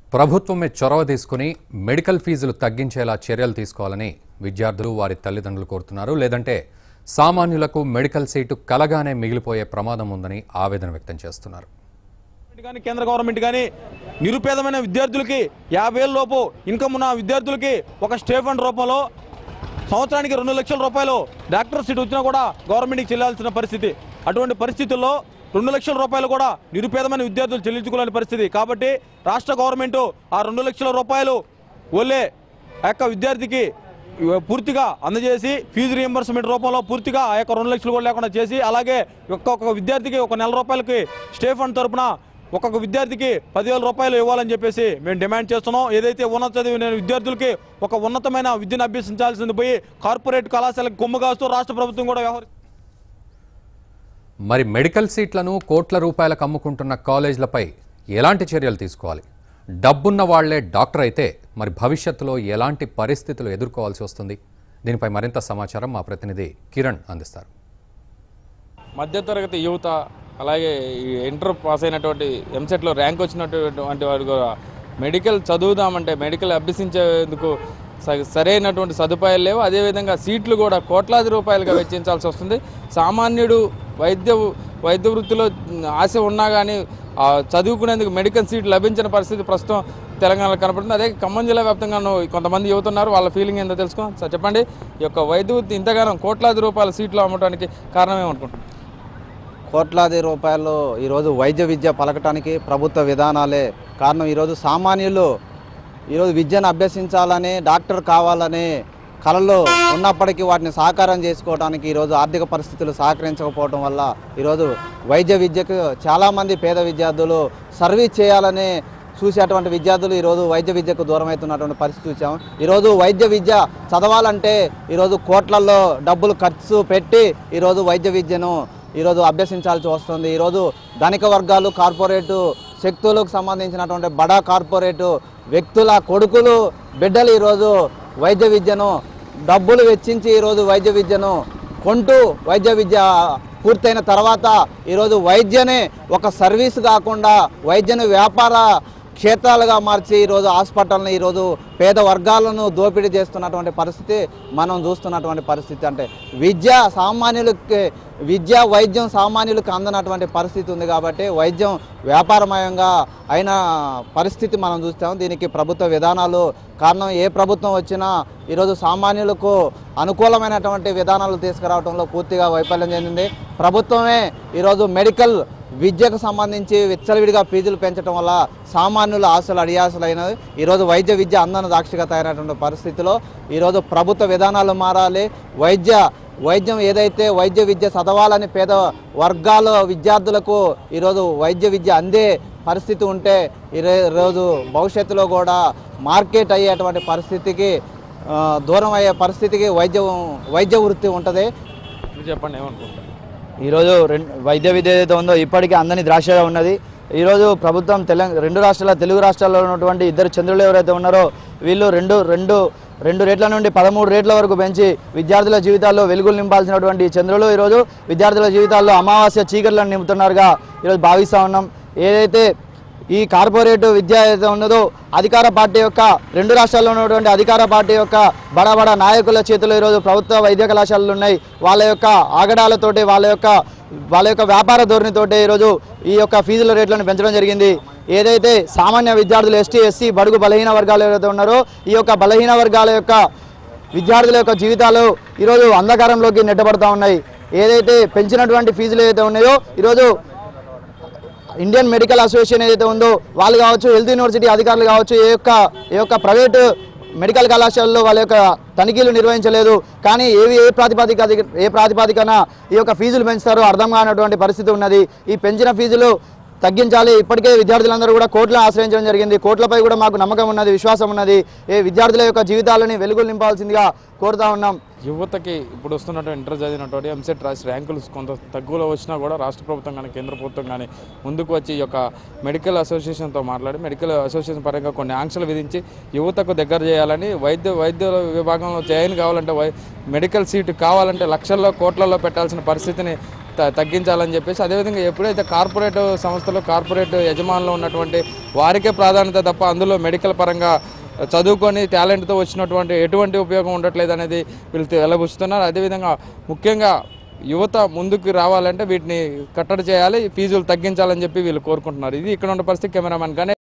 ప్రభుత్వమే చొరవ తీసుకుని మెడికల్ ఫీజులు తగ్గించేలా చర్యలు తీసుకోవాలని విద్యార్థులు వారి తల్లిదండ్రులు కోరుతున్నారు లేదంటే సామాన్యులకు మెడికల్ సీటు కలగానే మిగిలిపోయే ప్రమాదం ఉందని ఆవేదన వ్యక్తం చేస్తున్నారు గవర్నమెంట్ కానీ కేంద్ర గవర్నమెంట్ కానీ నిరుపేదమైన విద్యార్థులకి యాభై వేల లోపు ఇన్కమ్ ఉన్న విద్యార్థులకి ఒక స్టేఫండ్ రూపంలో సంవత్సరానికి రెండు లక్షల రూపాయలు డాక్టర్ సీట్ వచ్చినా కూడా గవర్నమెంట్కి చెల్లాల్సిన పరిస్థితి అటువంటి పరిస్థితుల్లో రెండు లక్షల రూపాయలు కూడా నిరుపేదమైన విద్యార్థులు చెల్లించుకోలేని పరిస్థితి కాబట్టి రాష్ట్ర గవర్నమెంట్ ఆ రెండు లక్షల రూపాయలు ఓలే ఆ యొక్క విద్యార్థికి పూర్తిగా అందజేసి ఫీజు రియంబర్స్మెంట్ రూపంలో పూర్తిగా ఆ యొక్క రెండు లక్షలు కూడా లేకుండా చేసి అలాగే ఒక్కొక్క విద్యార్థికి ఒక నెల రూపాయలకి స్టే ఫండ్ తరపున ఒక్కొక్క విద్యార్థికి పదివేల రూపాయలు ఇవ్వాలని చెప్పేసి మేము డిమాండ్ చేస్తున్నాం ఏదైతే ఉన్నత చదివిన విద్యార్థులకి ఒక ఉన్నతమైన విద్యను అభ్యసించాల్సింది పోయి కార్పొరేట్ కళాశాలకు కొమ్ము కాస్తూ రాష్ట్ర ప్రభుత్వం కూడా వ్యవహరి మరి మెడికల్ సీట్లను కోట్ల రూపాయలకు అమ్ముకుంటున్న కాలేజీలపై ఎలాంటి చర్యలు తీసుకోవాలి డబ్బున్న వాళ్లే డాక్టర్ అయితే మరి భవిష్యత్తులో ఎలాంటి పరిస్థితులు ఎదుర్కోవాల్సి వస్తుంది దీనిపై మరింత సమాచారం మా ప్రతినిధి కిరణ్ అందిస్తారు మధ్యతరగతి యువత అలాగే ఈ ఇంటర్ పాస్ అయినటువంటి ఎంసెట్లో ర్యాంక్ వచ్చినటువంటి వారు కూడా మెడికల్ చదువుదామంటే మెడికల్ అభ్యసించేందుకు స- సరైనటువంటి సదుపాయాలు లేవు అదేవిధంగా సీట్లు కూడా కోట్లాది రూపాయలుగా వెచ్చించాల్సి వస్తుంది సామాన్యుడు వైద్య వైద్య వృత్తిలో ఆశ ఉన్నా కానీ ఆ, చదువుకునేందుకు మెడికల్ సీట్ లభించిన పరిస్థితి ప్రస్తుతం తెలంగాణలో కనపడుతుంది అదే ఖమ్మం జిల్లా వ్యాప్తంగాను కొంతమంది యువత ఉన్నారు వాళ్ళ ఫీలింగ్ ఏందో తెలుసుకుందాం సార్ చెప్పండి ఈ యొక్క వైద్య వృత్తి ఇంతగానో కోట్లాది రూపాయల సీట్లు అమ్మడానికి కారణం ఏమనుకుంటున్నారు కోట్లాది రూపాయలు ఈరోజు వైద్య విద్య పలకటానికి ప్రభుత్వ విధానాలే కారణం ఈరోజు సామాన్యులు ఈరోజు విద్యను అభ్యసించాలని డాక్టర్ కావాలని కళలు ఉన్నప్పటికీ వాటిని సాకారం చేసుకోవడానికి ఈరోజు ఆర్థిక పరిస్థితులు సహకరించకపోవడం వల్ల ఈరోజు వైద్య విద్యకు చాలామంది పేద విద్యార్థులు సర్వీస్ చేయాలని చూసేటువంటి విద్యార్థులు ఈరోజు వైద్య విద్యకు దూరం అవుతున్నటువంటి పరిస్థితి చూసాం ఈరోజు వైద్య విద్య చదవాలంటే ఈరోజు కోట్లల్లో డబ్బులు ఖర్చు పెట్టి ఈరోజు వైద్య విద్యను ఈరోజు అభ్యసించాల్సి వస్తుంది ఈరోజు ధనిక వర్గాలు కార్పొరేటు శక్తులకు సంబంధించినటువంటి బడా కార్పొరేటు వ్యక్తుల కొడుకులు బిడ్డలు ఈరోజు వైద్య విద్యను డబ్బులు వెచ్చించి ఈరోజు వైద్య విద్యను కొంటూ వైద్య విద్య పూర్తయిన తర్వాత ఈరోజు వైద్యనే ఒక సర్వీస్ కాకుండా వైద్యను వ్యాపార క్షేత్రాలుగా మార్చి ఈరోజు హాస్పిటల్ని ఈరోజు పేద వర్గాలను దోపిడీ చేస్తున్నటువంటి పరిస్థితి మనం చూస్తున్నటువంటి పరిస్థితి అంటే విద్య సామాన్యులకి విద్య వైద్యం సామాన్యులకు అందనటువంటి పరిస్థితి ఉంది కాబట్టి వైద్యం వ్యాపారమయంగా అయిన పరిస్థితి మనం చూస్తాం దీనికి ప్రభుత్వ విధానాలు కారణం ఏ ప్రభుత్వం వచ్చినా ఈరోజు సామాన్యులకు అనుకూలమైనటువంటి విధానాలు తీసుకురావడంలో పూర్తిగా వైఫల్యం చెందింది ప్రభుత్వమే ఈరోజు మెడికల్ విద్యకు సంబంధించి విచ్చలవిడిగా ఫీజులు పెంచడం వల్ల సామాన్యుల ఆశలు అడియాసలైనవి ఈరోజు వైద్య విద్య అందన దాక్షిగా తయారైనటువంటి పరిస్థితిలో ఈరోజు ప్రభుత్వ విధానాలు మారాలి వైద్య వైద్యం ఏదైతే వైద్య విద్య చదవాలని పేద వర్గాల విద్యార్థులకు ఈరోజు వైద్య విద్య అందే పరిస్థితి ఉంటే ఈరో- ఈరోజు భవిష్యత్తులో కూడా మార్కెట్ అయ్యేటువంటి పరిస్థితికి ఆ, దూరం అయ్యే పరిస్థితికి వైద్యం వైద్య వృత్తి ఉంటుంది మీరు చెప్పండి ఏమనుకుంటారు ఈరోజు రెండు వైద్య విద్య ఏదైతే ఉందో ఇప్పటికీ అందని ద్రాక్షగా ఉన్నది ఈరోజు ప్రభుత్వం తెలంగాణ రెండు రాష్ట్రాల తెలుగు రాష్ట్రాల్లో ఉన్నటువంటి ఇద్దరు చంద్రులు ఎవరైతే ఉన్నారో వీళ్ళు రెండు రెండు రెండు రేట్ల నుండి పదమూడు రేట్ల వరకు పెంచి విద్యార్థుల జీవితాల్లో వెలుగులు నింపాల్సినటువంటి ఈ చంద్రులు ఈరోజు విద్యార్థుల జీవితాల్లో అమావాస్య చీకట్లను నింపుతున్నారుగా ఈరోజు భావిస్తూ ఉన్నాం ఏదైతే ఈ కార్పొరేట్ విద్య ఏదైతే ఉన్నదో అధికార పార్టీ యొక్క రెండు రాష్ట్రాల్లో ఉన్నటువంటి అధికార పార్టీ యొక్క బడా బడా నాయకుల చేతిలో ఈరోజు ప్రభుత్వ వైద్య కళాశాలలు ఉన్నాయి వాళ్ళ యొక్క ఆగడాలతోటి వాళ్ళ యొక్క వాళ్ళ యొక్క వ్యాపార ధోరణితోటి ఈరోజు ఈ యొక్క ఫీజుల రేట్లను పెంచడం జరిగింది ఏదైతే సామాన్య విద్యార్థులు ఎస్టీ ఎస్సీ బడుగు బలహీన వర్గాలు ఏవైతే ఉన్నారో ఈ యొక్క బలహీన వర్గాల యొక్క విద్యార్థుల యొక్క జీవితాలు ఈరోజు అంధకారంలోకి నెట్టబడతా ఉన్నాయి ఏదైతే పెంచినటువంటి ఫీజులు ఏదైతే ఉన్నాయో ఈరోజు ఇండియన్ మెడికల్ అసోసియేషన్ ఏదైతే ఉందో వాళ్ళు కావచ్చు హెల్త్ యూనివర్సిటీ అధికారులు కావచ్చు ఏ యొక్క ఏ యొక్క ప్రైవేటు మెడికల్ కళాశాలలో వాళ్ళ యొక్క తనిఖీలు నిర్వహించలేదు కానీ ఏవి ఏ ప్రాతిపదిక అధిక- ఏ ప్రాతిపదికన ఈ యొక్క ఫీజులు పెంచుతారో అర్థం కానటువంటి పరిస్థితి ఉన్నది ఈ పెంచిన ఫీజులు తగ్గించాలి ఇప్పటికే విద్యార్థులందరూ కూడా కోర్టులను ఆశ్రయించడం జరిగింది కోర్టులపై కూడా మాకు నమ్మకం ఉన్నది విశ్వాసం ఉన్నది ఏ విద్యార్థుల యొక్క జీవితాలని వెలుగులు నింపాల్సిందిగా కోరుతా ఉన్నాం యువతకి ఇప్పుడు వస్తున్నటువంటి ఇంటర్ చదివినటువంటి ఎంసెట్ రాసి ర్యాంకులు కొంత తగ్గులో వచ్చినా కూడా రాష్ట్ర ప్రభుత్వం కానీ కేంద్ర ప్రభుత్వం కానీ ముందుకు వచ్చి ఈ యొక్క మెడికల్ అసోసియేషన్తో మాట్లాడి మెడికల్ అసోసియేషన్ పరంగా కొన్ని ఆంక్షలు విధించి యువతకు దగ్గర చేయాలని వైద్య వైద్య విభాగంలో జాయిన్ కావాలంటే వై మెడికల్ సీటు కావాలంటే లక్షల్లో కోట్లలో పెట్టాల్సిన పరిస్థితిని త- తగ్గించాలని చెప్పేసి అదేవిధంగా ఎప్పుడైతే కార్పొరేట్ సంస్థలు కార్పొరేట్ యజమానులు ఉన్నటువంటి వారికే ప్రాధాన్యత తప్ప అందులో మెడికల్ పరంగా చదువుకొని టాలెంట్తో వచ్చినటువంటి ఎటువంటి ఉపయోగం ఉండట్లేదు అనేది వీళ్ళు వెలబుస్తున్నారు అదేవిధంగా ముఖ్యంగా యువత ముందుకు రావాలంటే వీటిని కట్టడి చేయాలి ఫీజులు తగ్గించాలని చెప్పి వీళ్ళు కోరుకుంటున్నారు ఇది ఇక్కడ ఉన్న పరిస్థితి కెమెరామెన్ కానీ